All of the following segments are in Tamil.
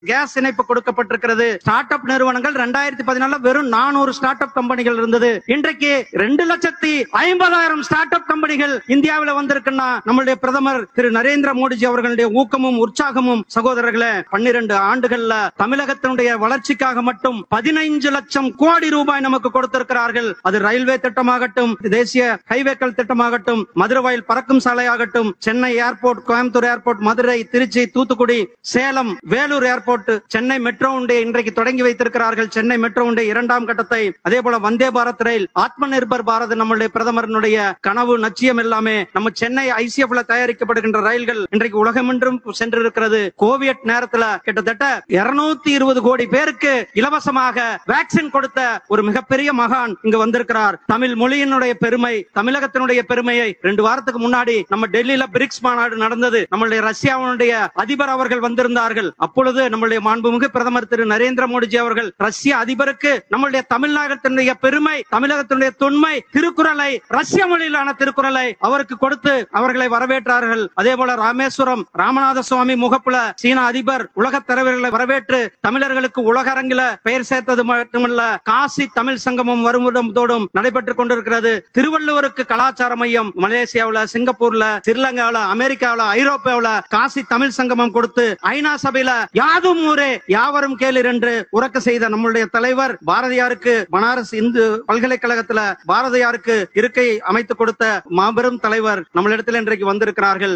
கேஸ் இணைப்பு கொடுக்கப்பட்டிருக்கிறது ஸ்டார்ட் அப் நிறுவனங்கள் ரெண்டாயிரத்தி பதினாலுல வெறும் நானூறு ஸ்டார்ட் அப் கம்பெனிகள் இருந்தது இன்றைக்கு ரெண்டு லட்சத்தி ஐம்பதாயிரம் ஸ்டார்ட் அப் கம்பெனிகள் இந்தியாவில் வந்திருக்குன்னா நம்மளுடைய பிரதமர் திரு நரேந்திர மோடிஜி அவர்களுடைய ஊக்கமும் உற்சாகமும் சகோதரர்களே பன்னிரண்டு ஆண்டுகள்ல தமிழகத்தினுடைய வளர்ச்சிக்காக மட்டும் பதினைஞ்சு லட்சம் கோடி ரூபாய் நமக்கு கொடுத்திருக்கிறார்கள் அது ரயில்வே திட்டமாகட்டும் தேசிய ஹைவேக்கள் திட்டமாகட்டும் மதுரவாயில் பறக்கும் சாலையாகட்டும் Chennai airport Coimbatore airport Madurai Trichy Thoothukudi Salem Vellore airport Chennai metro உண்டை இன்றைக்கு தொடங்கி வைத்திருக்கிறார்கள் சென்னை மெட்ரோ உண்டை இரண்டாம் கட்டத்தை அதே போல வந்தே பாரத் ரயில் ஆத்ம நிர்பர் பாரத் நம்மளுடைய பிரதமரனுடைய கனவு நச்சியம் எல்லாமே நம்ம சென்னை ஐசிஎஃப்ல தயாரிக்கப்படுகின்ற ரயில்கள் இன்றைக்கு உலகமென்றும் சென்றிருக்கிறது கோவிட் நேரத்துல கிட்டத்தட்ட இருநூத்தி இருபது கோடி பேருக்கு இலவசமாக வேக்சின் கொடுத்த ஒரு மிகப்பெரிய மகான் இங்கு வந்திருக்கிறார் தமிழ் மொழியினுடைய பெருமை தமிழகத்தினுடைய பெருமையை ரெண்டு வாரத்துக்கு முன்னாடி நம்ம டெல்லியில பிரிக்ஸ் மாநாடு நடந்தது நம்மளுடைய ரஷ்யாவுடைய அதிபர் அவர்கள் வந்திருந்தார்கள் அப்பொழுது நம்மளுடைய மாண்புமிகு பிரதமர் திரு நரேந்திர மோடிஜி அவர்கள் ரஷ்ய அதிபருக்கு நம்மளுடைய தமிழ்நாட்டினுடைய பெருமை தமிழகத்தினுடைய தொன்மை திருக்குறளை ரஷ்ய மொழியிலான திருக்குறளை அவருக்கு கொடுத்து அவர்களை வரவேற்றார்கள் அதே போல ராமேஸ்வரம் ராமநாத சுவாமி முகப்புல சீன அதிபர் உலகத் தலைவர்களை வரவேற்று தமிழர்களுக்கு உலக அரங்கில பெயர் சேர்த்தது மட்டுமல்ல காசி தமிழ் சங்கமம் வருவதோடும் நடைபெற்றுக் கொண்டிருக்கிறது திருவள்ளுவருக்கு கலாச்சார மையம் மலேசியாவுல சிங்கப்பூர்ல ஸ்ரீலங்காவுல அமெரிக்காவுல ஐரோப்பாவுல காசி தமிழ் சங்கமம் கொடுத்து ஐநா சபையில யாதும் ஊரே யாவரும் கேளீர் என்று உறக்க செய்த நம்முடைய தலைவர் பாரதியாருக்கு பனாரஸ் இந்து பல்கலைக்கழகத்துல பாரதியாருக்கு இருக்கை அமைத்து கொடுத்த மாபெரும் தலைவர் நம்மளிடத்தில் இன்றைக்கு வந்திருக்கிறார்கள்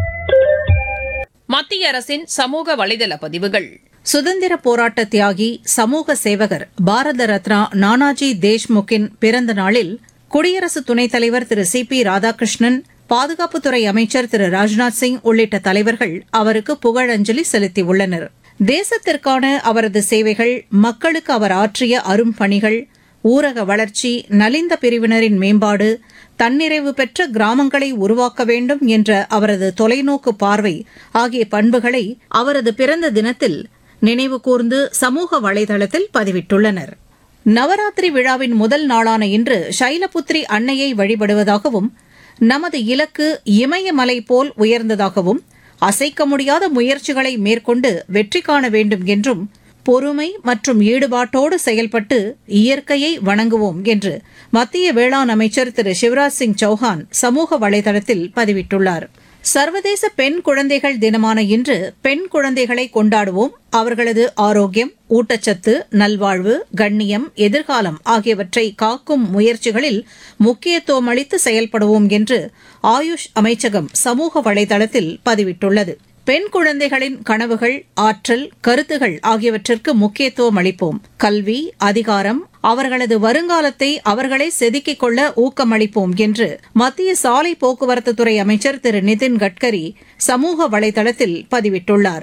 மத்திய அரசின் சமூக வலைதள பதிவுகள் சுதந்திர போராட்ட தியாகி சமூக சேவகர் பாரத ரத்னா நானாஜி தேஷ்முக்கின் பிறந்த நாளில் குடியரசு துணைத் தலைவர் திரு சி பி ராதாகிருஷ்ணன் பாதுகாப்புத்துறை அமைச்சர் திரு ராஜ்நாத் சிங் உள்ளிட்ட தலைவர்கள் அவருக்கு புகழஞ்சலி செலுத்தியுள்ளனர் தேசத்திற்கான அவரது சேவைகள் மக்களுக்கு அவர் ஆற்றிய அரும் பணிகள் ஊரக வளர்ச்சி நலிந்த பிரிவினரின் மேம்பாடு தன்னிறைவு பெற்ற கிராமங்களை உருவாக்க வேண்டும் என்ற அவரது தொலைநோக்கு பார்வை ஆகிய பண்புகளை அவரது பிறந்த தினத்தில் நினைவு கூர்ந்து சமூக வலைதளத்தில் பதிவிட்டுள்ளனர் நவராத்திரி விழாவின் முதல் நாளான இன்று சைலபுத்ரி அன்னையை வழிபடுவதாகவும் நமது இலக்கு இமயமலை போல் உயர்ந்ததாகவும் அசைக்க முடியாத முயற்சிகளை மேற்கொண்டு வெற்றி காண வேண்டும் என்றும் பொறுமை மற்றும் ஈடுபாட்டோடு செயல்பட்டு இயற்கையை வணங்குவோம் என்று மத்திய வேளாண் அமைச்சர் திரு சிவராஜ் சிங் சௌஹான் சமூக வலைதளத்தில் பதிவிட்டுள்ளார் சர்வதேச பெண் குழந்தைகள் தினமான இன்று பெண் குழந்தைகளை கொண்டாடுவோம் அவர்களது ஆரோக்கியம் ஊட்டச்சத்து நல்வாழ்வு கண்ணியம் எதிர்காலம் ஆகியவற்றை காக்கும் முயற்சிகளில் முக்கியத்துவம் அளித்து செயல்படுவோம் என்று ஆயுஷ் அமைச்சகம் சமூக வலைதளத்தில் பதிவிட்டுள்ளது பெண் குழந்தைகளின் கனவுகள் ஆற்றல் கருத்துகள் ஆகியவற்றிற்கு முக்கியத்துவம் அளிப்போம் கல்வி அதிகாரம் அவர்களது வருங்காலத்தை அவர்களே செதுக்கிக் கொள்ள ஊக்கமளிப்போம் என்று மத்திய சாலை போக்குவரத்து துறை அமைச்சர் திரு நிதின் கட்கரி சமூக வலைதளத்தில் பதிவிட்டுள்ளார்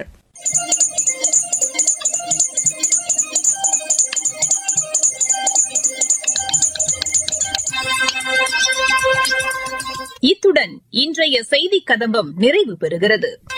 இத்துடன் இன்றைய செய்திக் கதம்பம் நிறைவு பெறுகிறது